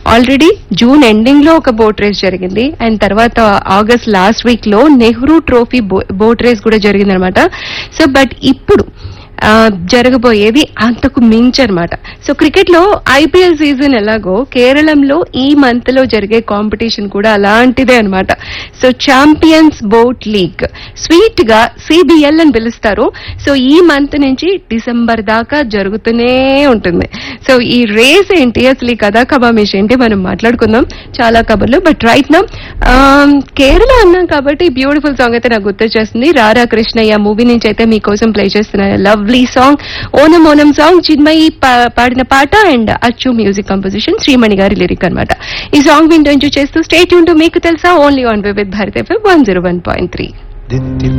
already June ending లో ఒక boat race జరిగింది అండ్ తర్వాత ఆగస్ట్ లాస్ట్ వీక్ లో నెహ్రూ ట్రోఫీ బోట్ రేస్ కూడా జరిగింది అనమాట సో బట్ ఇప్పుడు ఆ, జరగబోయేది అంతకు మించి అనమాట సో క్రికెట్ లో ఐపీఎల్ సీజన్ ఎలాగో కేరళంలో ఈ మంత్ లో జరిగే కాంపిటీషన్ కూడా అలాంటిదే అన్నమాట సో ఛాంపియన్స్ బోట్ లీగ్ స్వీట్ గా సిబిఎల్ అని పిలుస్తారు సో ఈ మంత్ నుంచి డిసెంబర్ దాకా జరుగుతూనే ఉంటుంది సో ఈ రేస్ ఏంటి అసలు ఈ కథా కబామేష్ ఏంటి మనం మాట్లాడుకుందాం చాలా కబుర్లు బట్ రైట్ నా కేరళ అన్నాం కాబట్టి బ్యూటిఫుల్ సాంగ్ అయితే నాకు గుర్తొచ్చేస్తుంది రారా కృష్ణయ్య మూవీ నుంచి అయితే మీకోసం ప్లే చేస్తున్న lovely song Onam Onam song Chinmayi పా- పాడిన పాట అండ్ అచ్చు మ్యూజిక్ కంపోజిషన్ శ్రీమణి గారి లిరిక్ అన్నమాట ఈ సాంగ్ వింటూ ఎంజాయ్ చేస్తూ స్టేట్ ఉంటూ మీకు తెలుసా only on with Bharat FM one zero one point three దిత్తి